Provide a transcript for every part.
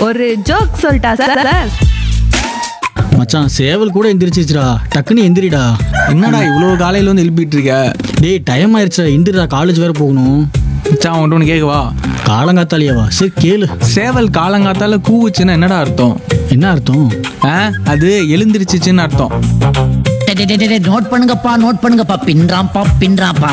ஒரு ஜோக் சொல்லிட்டா sir sir மச்சான் சேவல் கூட எந்திரிச்சிச்சுடா டக்குன்னு எந்திரிடா என்னடா இவ்வளோ காலையில வந்து எழுப்பிட்டு இருக்க டேய் டைம் ஆயிடுச்சுடா எந்திரிடா காலேஜ் வேற போகணும் மச்சான் உன்ட்டு ஒன்று கேட்கவா காலங்காத்தாலியாவா சரி கேளு சேவல் காலங்காத்தால கூவுச்சுன்னா என்னடா அர்த்தம் என்ன அர்த்தம் ஆ அது எழுந்திருச்சுன்னு அர்த்தம் டே, டே, டே, டே, நோட் பண்ணுங்கப்பா நோட் பண்ணுங்கப்பா பின்றாம்பா பின்றாம்பா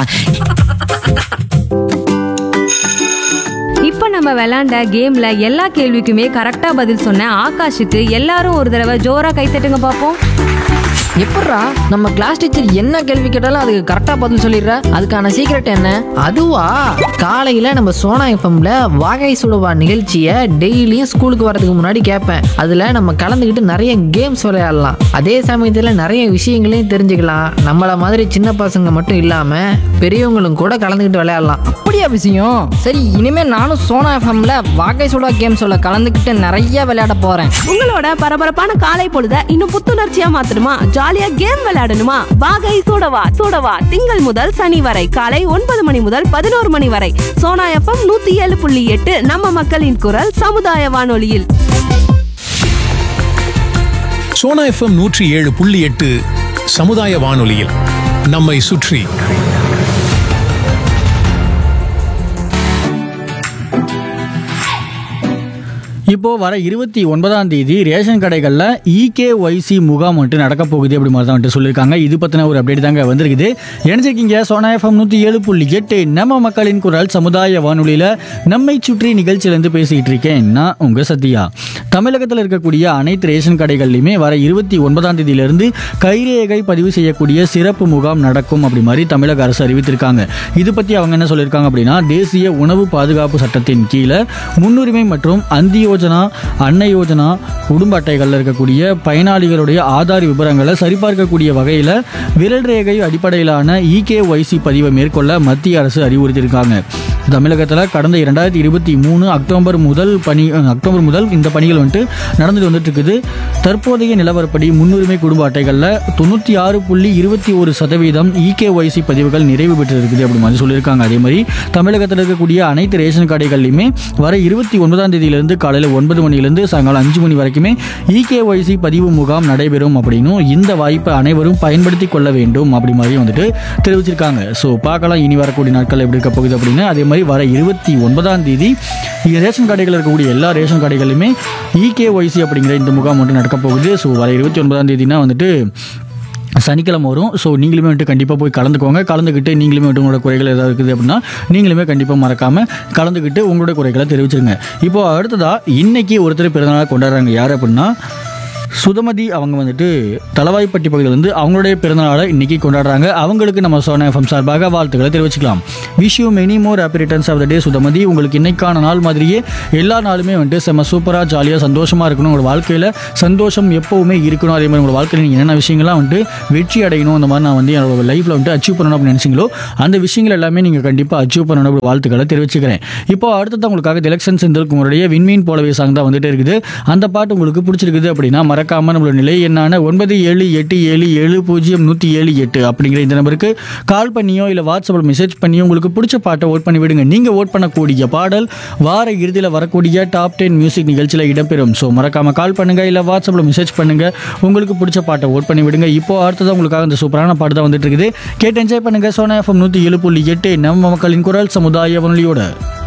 இப்போ நம்ம விளையாண்ட கேம்ல எல்லா கேள்விக்குமே கரெக்டா பதில் சொன்ன ஆகாஷுக்கு எல்லாரும் ஒரு தடவை ஜோரா கைத்தட்டுங்க பார்ப்போம் எப்பட்றா நம்ம கிளாஸ் டீச்சர் என்ன கேள்வி கேட்டாலும் அதுக்கு கரெக்டா பதில் சொல்லிடுற அதுக்கான சீக்ரெட் என்ன அதுவா காலையில நம்ம சோனா எஃப்எம்ல வாகை சுடுவா நிகழ்ச்சியை டெய்லியும் ஸ்கூலுக்கு வரதுக்கு முன்னாடி கேட்பேன் அதுல நம்ம கலந்துக்கிட்டு நிறைய கேம்ஸ் விளையாடலாம் அதே சமயத்துல நிறைய விஷயங்களையும் தெரிஞ்சுக்கலாம் நம்மள மாதிரி சின்ன பசங்க மட்டும் இல்லாம பெரியவங்களும் கூட கலந்துக்கிட்டு விளையாடலாம் அப்படியா விஷயம் சரி இனிமே நானும் சோனா எஃப்எம்ல வாகை சுடா கேம்ஸோட கலந்துக்கிட்டு நிறைய விளையாட போறேன் உங்களோட பரபரப்பான காலை பொழுத இன்னும் புத்துணர்ச்சியா மாத்தணுமா ஜாலியா கேம் விளையாடணுமா வாகை சூடவா சூடவா திங்கள் முதல் சனி வரை காலை ஒன்பது மணி முதல் பதினோரு மணி வரை சோனா எஃப்எம் நூத்தி ஏழு புள்ளி எட்டு நம்ம மக்களின் குரல் சமுதாய வானொலியில் சோனா எஃப்எம் நூற்றி ஏழு புள்ளி எட்டு சமுதாய வானொலியில் நம்மை சுற்றி இப்போ வர இருபத்தி ஒன்பதாம் தேதி ரேஷன் கடைகளில் இகேஒய்சி முகாம் வந்துட்டு நடக்க போகுது அப்படி மாதிரி தான் வந்துட்டு சொல்லியிருக்காங்க இது பற்றின ஒரு அப்டேட் தாங்க வந்திருக்குது இணைஞ்சிருக்கீங்க சோனா எஃப்எம் நூற்றி ஏழு புள்ளி எட்டு நம்ம மக்களின் குரல் சமுதாய வானொலியில் நம்மை சுற்றி நிகழ்ச்சியிலேருந்து பேசிக்கிட்டு இருக்கேன் நான் உங்கள் சத்யா தமிழகத்தில் இருக்கக்கூடிய அனைத்து ரேஷன் கடைகள்லையுமே வர இருபத்தி ஒன்பதாம் தேதியிலிருந்து கைரேகை பதிவு செய்யக்கூடிய சிறப்பு முகாம் நடக்கும் அப்படி மாதிரி தமிழக அரசு அறிவித்திருக்காங்க இது பற்றி அவங்க என்ன சொல்லியிருக்காங்க அப்படின்னா தேசிய உணவு பாதுகாப்பு சட்டத்தின் கீழே முன்னுரிமை மற்றும் அந்தி யோஜனா அன்னை யோஜனா குடும்ப அட்டைகளில் இருக்கக்கூடிய பயனாளிகளுடைய ஆதார் விவரங்களை சரிபார்க்கக்கூடிய வகையில் விரல் ரேகை அடிப்படையிலான இகேஒய்சி பதிவை மேற்கொள்ள மத்திய அரசு அறிவுறுத்தியிருக்காங்க தமிழகத்தில் கடந்த இரண்டாயிரத்தி இருபத்தி மூணு அக்டோபர் முதல் பணி அக்டோபர் முதல் இந்த பணிகள் வந்துட்டு நடந்துட்டு வந்துட்டு இருக்குது தற்போதைய நிலவரப்படி முன்னுரிமை குடும்ப அட்டைகளில் தொண்ணூற்றி ஆறு புள்ளி இருபத்தி ஒரு சதவீதம் இகேஒய்சி பதிவுகள் நிறைவு பெற்றிருக்குது அப்படி மாதிரி சொல்லியிருக்காங்க அதே மாதிரி தமிழகத்தில் இருக்கக்கூடிய அனைத்து ரேஷன் கடைகள்லையுமே வர இருபத்தி ஒன்பதாம் தேதியிலிருந்து காலையில் ஒன்பது மணிலேருந்து சாயங்காலம் அஞ்சு மணி வரைக்குமே இகேஒய்சி பதிவு முகாம் நடைபெறும் அப்படின்னும் இந்த வாய்ப்பை அனைவரும் பயன்படுத்தி கொள்ள வேண்டும் அப்படி மாதிரி வந்துட்டு தெரிவிச்சிருக்காங்க ஸோ பார்க்கலாம் இனி வரக்கூடிய நாட்கள் எப்படி இருக்க போகுது அப்படின்னு அதே மாதிரி வர இருபத்தி ஒன்பதாம் தேதி இங்க ரேஷன் கடைகள் இருக்கக்கூடிய எல்லா ரேஷன் கடைகளிலுமே இகேஒய்சி அப்படிங்கிற இந்த முகாம் வந்துட்டு நடக்க போகுது ஸோ வர இருபத்தி ஒன்பதாம் தேதினா வந்துட்டு சனிக்கிழமை வரும் ஸோ நீங்களுமே வந்துட்டு கண்டிப்பாக போய் கலந்துக்கோங்க கலந்துக்கிட்டு நீங்களுமே வந்துட்டு உங்களோட குறைகள் ஏதாவது இருக்குது அப்படின்னா நீங்களுமே கண்டிப்பாக மறக்காமல் கலந்துக்கிட்டு உங்களோட குறைகளை தெரிவிச்சிருங்க இப்போ அடுத்ததாக இன்னைக்கு ஒருத்தர் பிறந்தநாள் கொண்டாடுறாங்க யார் அப்படின்னா சுதமதி அவங்க வந்துட்டு தலவாய்ப்பட்டி பகுதியில் வந்து அவங்களுடைய பிறந்தநாளை இன்னைக்கு கொண்டாடுறாங்க அவங்களுக்கு நம்ம சோனா எஃப்எம் சார்பாக வாழ்த்துக்களை தெரிவிச்சுக்கலாம் wish you many more happy returns of the day Sudhamathi உங்களுக்கு இன்னைக்கான நாள் மாதிரியே எல்லா நாளுமே வந்துட்டு செம்ம சூப்பராக ஜாலியாக சந்தோஷமாக இருக்கணும் உங்களோட வாழ்க்கையில் சந்தோஷம் எப்போவுமே இருக்கணும் அதே மாதிரி உங்களோட வாழ்க்கையில் நீங்கள் என்னென்ன விஷயங்கள்லாம் வந்துட்டு வெற்றி அடையணும் அந்த மாதிரி நான் வந்து என்னோட லைஃப்பில் வந்துட்டு அச்சீவ் பண்ணணும் அப்படின்னு நினச்சிங்களோ அந்த விஷயங்கள் எல்லாமே நீங்கள் கண்டிப்பாக அச்சீவ் பண்ணணும் அப்படி வாழ்த்துக்களை தெரிவிச்சுக்கிறேன் இப்போ அடுத்தது உங்களுக்காக எலெக்ஷன் செந்தில்குமருடைய விண்மீன் போலவே சாங் தான் வந்துட்டு இருக்குது அந்த பாட்டு உங்களுக்கு பிடிச்சிருக்குது அப்படின்னா மறக்காம நம்மளோட நிலை என்னான ஒன்பது ஏழு எட்டு ஏழு ஏழு பூஜ்ஜியம் நூற்றி ஏழு எட்டு அப்படிங்கிற இந்த நம்பருக்கு கால் பண்ணியோ இல்லை வாட்ஸ்அப்பில் மெசேஜ் பண்ணியோ உங்களுக்கு பிடிச்ச பாட்டை ஓட் பண்ணி விடுங்க நீங்கள் ஓட் பண்ணக்கூடிய பாடல் வார இறுதியில் வரக்கூடிய டாப் டென் மியூசிக் நிகழ்ச்சியில் இடம்பெறும் ஸோ மறக்காம கால் பண்ணுங்க இல்லை வாட்ஸ்அப்பில் மெசேஜ் பண்ணுங்க உங்களுக்கு பிடிச்ச பாட்டை ஓட் பண்ணி விடுங்க இப்போ அடுத்தது உங்களுக்காக இந்த சூப்பரான பாட்டு தான் வந்துட்டு இருக்குது கேட்டு என்ஜாய் பண்ணுங்க சோனா எஃப்எம் நூற்றி ஏழு புள்ளி எட்டு நம்ம மக்களின் குரல் சமுதாய வானொலியோட